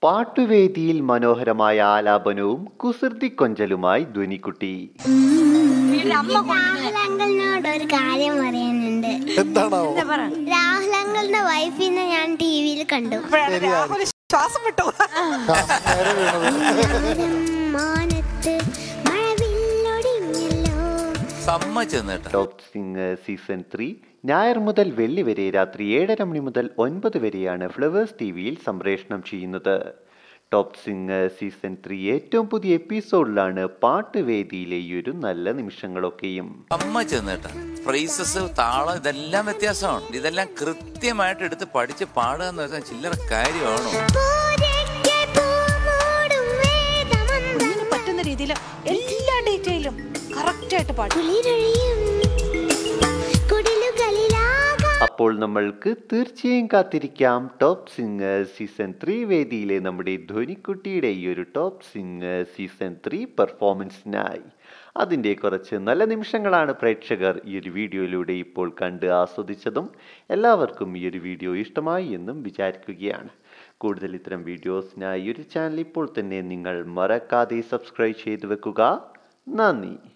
പാട്ടുവേദിയിൽ മനോഹരമായ ആലാപനവും കുസൃതി കൊഞ്ചലുമായി ധ്വനിക്കുട്ടി രാഹുൽ അങ്കിളിനോട് ഒരു കാര്യം പറയാനുണ്ട് എന്താണാവോ രാഹുൽ അങ്കിളിന്റെ വൈഫിനെ ഞാൻ ടി വിയിൽ കണ്ടു രാഹുൽ ശ്വാസം വിട്ടു നേരെ വീണത് മാനത്ത് മഴവില്ലൊടിഞ്ഞല്ലോ സമ്മതിച്ചെന്നേട്ടാ ടോപ്പ് സിംഗർ സീസൺ ത്രീ ഞായർ മുതൽ വെള്ളി വരെ രാത്രി ഏഴര മണി മുതൽ ഒൻപത് വരെയാണ് ഫ്ലവേഴ്സ് ടി വിയിൽ സംപ്രേഷണം ചെയ്യുന്നത് ടോപ്പ് സിംഗർ സീസൺ ത്രീ ഏറ്റവും പുതിയ എപ്പിസോഡിലാണ് പാട്ടുവേദിയിലെ ഈ ഒരു നല്ല നിമിഷങ്ങളൊക്കെയും സമ്മതിച്ചെന്നേട്ടാ ഫ്രേസസ് താളം ഇതെല്ലാം വ്യത്യാസമാണ് ഇതെല്ലാം കൃത്യമായിട്ട് എടുത്ത് പഠിച്ച് പാടുക എന്ന് വെച്ചാൽ ചില്ലറ കാര്യമാണോ പൂരയ്ക്ക് പൂമൂടും വേദമന്ത്രം ഇതിന് പറ്റുന്ന രീതിയിൽ എല്ലാ ഡീറ്റെയിലും കറക്റ്റ് ആയിട്ട് പാടും കുളിരൊഴിയും കുടിലുകളിലാകാം അപ്പോൾ നമ്മൾക്ക് തീർച്ചയായും കാത്തിരിക്കാം ടോപ്പ് സിംഗർ സീസൺ ത്രീ വേദിയിലെ നമ്മുടെ ധ്വനിക്കുട്ടിയുടെ ഈ ഒരു ടോപ്പ് സിംഗർ സീസൺ ത്രീ പെർഫോമൻസിനായി അതിൻ്റെ കുറച്ച് നല്ല നിമിഷങ്ങളാണ് പ്രേക്ഷകർ ഈ ഒരു വീഡിയോയിലൂടെ ഇപ്പോൾ കണ്ട് ആസ്വദിച്ചതും എല്ലാവർക്കും ഈ ഒരു വീഡിയോ ഇഷ്ടമായി എന്നും വിചാരിക്കുകയാണ് കൂടുതൽ ഇത്തരം വീഡിയോസിനായി ഈ ഒരു ചാനൽ ഇപ്പോൾ തന്നെ നിങ്ങൾ മറക്കാതെ സബ്സ്ക്രൈബ് ചെയ്തു വെക്കുക നന്ദി